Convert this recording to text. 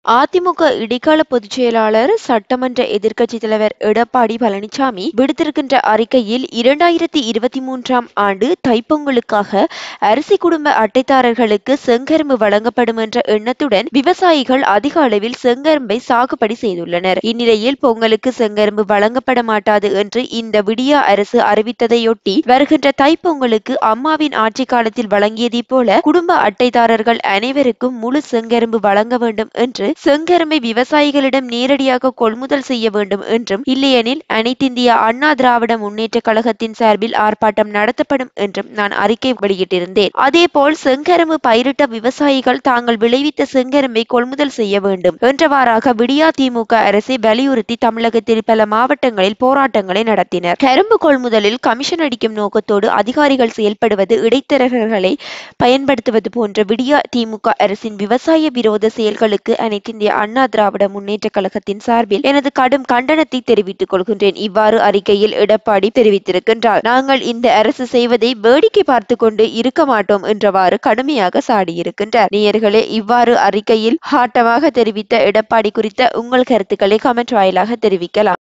அதிமுக இடைக்கால பொதுச் செயலாளர் சட்டமன்ற எதிர்க்கட்சித் தலைவர் எடப்பாடி பழனிசாமி விடுத்திருக்கின்ற அறிக்கையில் இரண்டாயிரத்தி இருபத்தி மூன்றாம் ஆண்டு தைப்பொங்கலுக்காக அரிசி குடும்ப அட்டைதாரர்களுக்கு செங்கரும்பு வழங்கப்படும் என்ற எண்ணத்துடன் விவசாயிகள் அதிக அளவில் செங்கரும்பை சாகுபடி செய்துள்ளனர் இந்நிலையில் பொங்கலுக்கு செங்கரும்பு வழங்கப்பட மாட்டாது என்று இந்த விடியா அரசு அறிவித்ததையொட்டி வருகின்ற தைப்பொங்கலுக்கு அம்மாவின் ஆட்சி காலத்தில் வழங்கியதைப் போல குடும்ப அட்டைதாரர்கள் அனைவருக்கும் முழு செங்கரும்பு வழங்க வேண்டும் என்று செங்கரும்பை விவசாயிகளிடம் நேரடியாக கொள்முதல் செய்ய வேண்டும் என்றும் இல்லையெனில் அனைத்திந்திய அண்ணா திராவிட முன்னேற்ற கழகத்தின் சார்பில் ஆர்ப்பாட்டம் நடத்தப்படும் என்றும் நான் அறிக்கை வெளியிட்டிருந்தேன் அதேபோல் செங்கரும்பு பயிரிட்ட விவசாயிகள் தாங்கள் விளைவித்த செங்கரும்பை கொள்முதல் செய்ய வேண்டும் என்றவாறாக விடியா திமுக அரசை வலியுறுத்தி தமிழகத்தில் பல மாவட்டங்களில் போராட்டங்களை நடத்தினர் கரும்பு கொள்முதலில் கமிஷன் அடிக்கும் நோக்கத்தோடு அதிகாரிகள் செயல்படுவது இடைத்தரகர்களை பயன்படுத்துவது போன்ற விடியா திமுக அரசின் விவசாய விரோத செயல்களுக்கு அனைத்திந்திய அண்ணா திராவிட முன்னேற்ற கழகத்தின் சார்பில் எனது கடும் கண்டனத்தை தெரிவித்துக் கொள்கின்றேன் இவ்வாறு அறிக்கையில் எடப்பாடி தெரிவித்திருக்கின்றார் நாங்கள் இந்த அரசு செய்வதை வேடிக்கை பார்த்து கொண்டு இருக்க மாட்டோம் என்றவாறு கடுமையாக சாடியிருக்கின்றார் நேயர்களே இவ்வாறு அறிக்கையில் ஹாட்டமாக தெரிவித்த எடப்பாடி குறித்த உங்கள் கருத்துக்களை கமெண்ட் வாயிலாக தெரிவிக்கலாம்